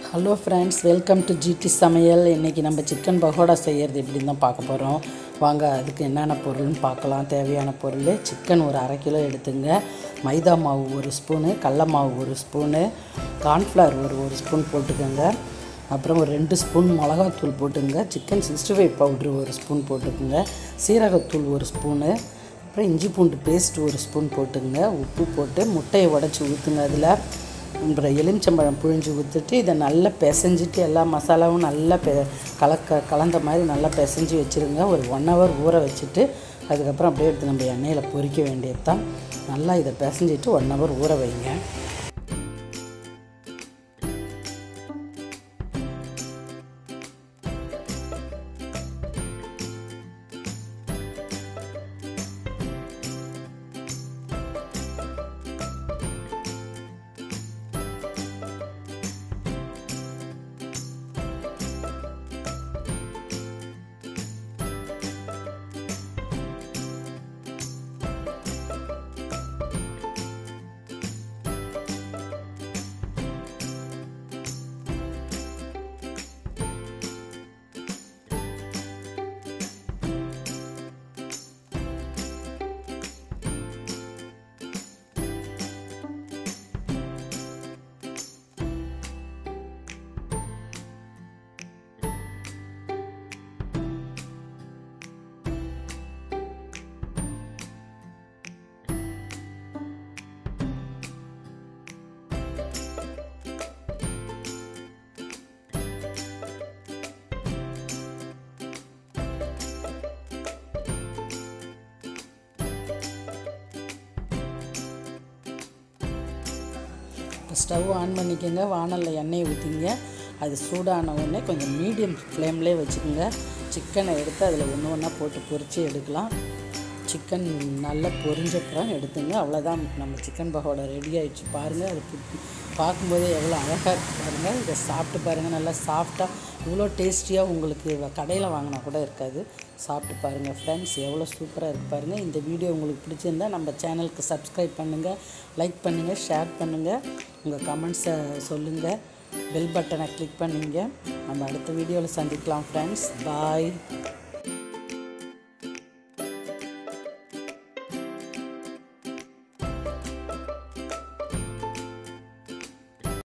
hello friends welcome to GT சமையல் இன்றைக்கி நம்ம சிக்கன் பகோடா செய்கிறது எப்படின்னு தான் பார்க்க போகிறோம் வாங்க அதுக்கு என்னென்ன பொருள்னு பார்க்கலாம் தேவையான பொருள் சிக்கன் ஒரு அரை கிலோ எடுத்துங்க மைதா மாவு ஒரு ஸ்பூனு கடல மாவு ஒரு ஸ்பூனு கார்ன்ஃப்ளவர் ஒரு ஒரு ஸ்பூன் போட்டுக்கோங்க அப்புறம் ஒரு ரெண்டு ஸ்பூன் மிளகாத்தூள் போட்டுங்க சிக்கன் சிக்ஸ்டி ஃபைவ் பவுட்ரு ஒரு ஸ்பூன் போட்டுக்கோங்க சீரகத்தூள் ஒரு ஸ்பூனு அப்புறம் இஞ்சி பூண்டு பேஸ்ட் ஒரு ஸ்பூன் போட்டுங்க உப்பு போட்டு முட்டையை உடச்சி ஊற்றுங்க அதில் அப்புறம் எலுமிச்சம்பழம் புழிஞ்சு ஊற்றிட்டு இதை நல்லா பிசைஞ்சிட்டு எல்லா மசாலாவும் நல்லா பெ கலக்க கலந்த மாதிரி நல்லா பிசைஞ்சு வச்சுருங்க ஒரு ஒன் ஹவர் ஊற வச்சுட்டு அதுக்கப்புறம் அப்படியே எடுத்து நம்ம எண்ணெயில் பொரிக்க வேண்டியது தான் நல்லா இதை பிசைஞ்சிட்டு ஒன் ஹவர் ஊற வைங்க இப்போ ஸ்டவ் ஆன் பண்ணிக்கோங்க வானலில் எண்ணெயை ஊற்றிங்க அது சூடான உடனே கொஞ்சம் மீடியம் ஃப்ளேம்லேயே வச்சுக்கோங்க சிக்கனை எடுத்து அதில் ஒன்று ஒன்றா போட்டு பொரித்து எடுக்கலாம் சிக்கன் நல்லா பொரிஞ்சப்புறம் எடுத்துங்க அவ்வளோதான் நம்ம சிக்கன் பகோடா ரெடி ஆகிடுச்சு பாருங்கள் அது பு- பார்க்கும்போதே எவ்வளோ அழகாக இருக்குது பாருங்கள் இதை சாப்பிட்டு பாருங்கள் நல்லா சாஃப்டாக இவ்வளோ டேஸ்டியாக உங்களுக்கு கடையில் வாங்கினா கூட இருக்காது சாப்பிட்டு பாருங்கள் ஃப்ரெண்ட்ஸ் எவ்வளோ சூப்பராக இருக்குது பாருங்கள் இந்த வீடியோ உங்களுக்கு பிடிச்சிருந்தா நம்ம சேனலுக்கு சப்ஸ்கிரைப் பண்ணுங்கள் லைக் பண்ணுங்கள் ஷேர் பண்ணுங்கள் உங்கள் கமெண்ட்ஸை சொல்லுங்கள் பெல் பட்டனை கிளிக் பண்ணுங்க நம்ம அடுத்த வீடியோவில் சந்திக்கலாம் ஃப்ரெண்ட்ஸ் பாய்